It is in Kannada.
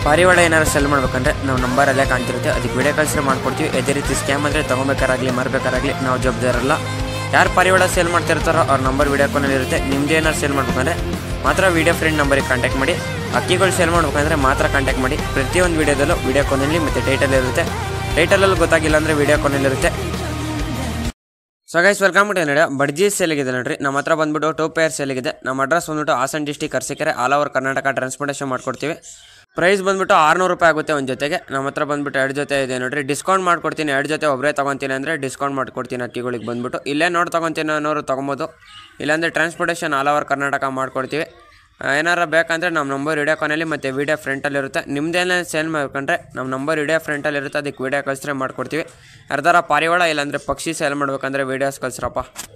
ಪಾರಿವಾಳ ಏನಾದ್ರು ಸೆಲ್ ಮಾಡ್ಬೇಕಂದ್ರೆ ನಾವು ನಂಬರ್ ಅಲ್ಲೇ ಕಾಣ್ತಿರುತ್ತೆ ಅದಕ್ಕೆ ವಿಡಿಯೋ ಕಳಿಸಿ ಮಾಡ್ಕೊಡ್ತೀವಿ ಅದೇ ರೀತಿ ಸ್ಕ್ಯಾಮ್ ಅಂದರೆ ತೊಗೊಬೇಕಾರಾಗಲಿ ಮಾರಬೇಕಾರಾಗಲಿ ನಾವು ಜವಾಬ್ದಾರಲ್ಲ ಯಾರು ಪಾರಿವಾಳ ಸೇಲ್ ಮಾಡ್ತಿರ್ತಾರೋ ಅವ್ರ ನಂಬರ್ ವಿಡಿಯೋ ಕಾಲಲ್ಲಿ ಇರುತ್ತೆ ನಿಮ್ದು ಏನಾದ್ರು ಸೇಲ್ ಮಾಡ್ಬೇಕಂದ್ರೆ ಮಾತ್ರ ವಿಡಿಯೋ ಫ್ರೆಂಡ್ ನಂಬರಿಗೆ ಕಾಂಟ್ಯಾಕ್ಟ್ ಮಾಡಿ ಅಕ್ಕಿಗಳು ಸೇಲ್ ಮಾಡ್ಬೇಕಂದ್ರೆ ಮಾತ್ರ ಕಾಂಟ್ಯಾಕ್ಟ್ ಮಾಡಿ ಪ್ರತಿಯೊಂದು ವಿಡಿಯೋದಲ್ಲೂ ವಿಡಿಯೋ ಕಾಲಲ್ಲಿ ಮತ್ತು ಟೈಟಲ್ ಇರುತ್ತೆ ಟೈಟಲಲ್ಲಿ ಗೊತ್ತಾಗಿಲ್ಲ ಅಂದರೆ ವಿಡಿಯೋ ಕಾಲಲ್ಲಿ ಇರುತ್ತೆ ಸೊ ಗೈಸ್ ವೆಲ್ಕಮ್ ಟು ನಡೆ ಬಡ್ಜಿ ಸೇಲಿಗಿದೆ ನೋಡ್ರಿ ನಮ್ಮ ಹತ್ರ ಬಂದ್ಬಿಟ್ಟು ಟೂ ಪೇರ್ ಸೇಲಿಗಿದೆ ನಮ್ಮ ಅಡ್ರೆಸ್ ಬಂದ್ಬಿಟ್ಟು Hassan district Arsikere all over Karnataka transportation ಮಾಡ್ಕೊಡ್ತೀವಿ ಪ್ರೈಸ್ ಬಂದ್ಬಿಟ್ಟು ಆರುನೂರು ರೂಪಾಯಿ ಆಗುತ್ತೆ ಒಂದು ಜೊತೆಗೆ ನಮ್ಮ ಹತ್ರ ಬಂದ್ಬಿಟ್ಟು ಎರಡು ಜೊತೆ ಇದೆ ನೋಡ್ರಿ ಡಿಸ್ಕೌಂಟ್ ಮಾಡ್ಕೊಡ್ತೀನಿ ಎರಡು ಜೊತೆ ಒಬ್ಬರೇ ತೊಗೊತೀನಿ ಅಂದರೆ ಡಿಸ್ಕೌಂಟ್ ಮಾಡ್ಕೊಡ್ತೀನಿ ಅಕ್ಕಿಗಳಿಗೆ ಬಂದ್ಬಿಟ್ಟು ಇಲ್ಲೇ ನೋಡಿ ತೊಗೊತೀನಿ ಅನ್ನೋರು ತೊಗೊಬೋದು ಇಲ್ಲಾಂದರೆ ಟ್ರಾನ್ಸ್ಪೋರ್ಟೇಷನ್ ಆಲ್ ಓವರ್ ಕರ್ನಾಟಕ ಮಾಡ್ಕೊಡ್ತೀವಿ ಆ, ಏನಾರ ಬೇಕಂದರೆ ನಮ್ಮ ನಂಬರ್ ವಿಡಿಯೋ ಕಾನಲ್ಲಿ ಮತ್ತು ವಿಡಿಯೋ ಫ್ರಂಟಲ್ಲಿ ಇರುತ್ತೆ ನಿಮ್ದೇನೇ ಸೇಲ್ ಮಾಡ್ಕೊಂಡ್ರೆ ನಮ್ಮ ನಂಬರ್ ವಿಡಿಯೋ ಫ್ರಂಟಲ್ಲಿ ಇರುತ್ತೆ ಅದಕ್ಕೆ ವಿಡಿಯೋ ಕಳಿಸ್ರೆ ಮಾಡ್ಕೊಡ್ತೀವಿ ಯಾರ್ದಾರ ಪಾರಿವಾಳ ಇಲ್ಲಾಂದರೆ ಪಕ್ಷಿ ಸೇಲ್ ಮಾಡ್ಬೇಕಂದ್ರೆ ವೀಡಿಯೋಸ್ ಕಳಿಸ್ರಪ್ಪ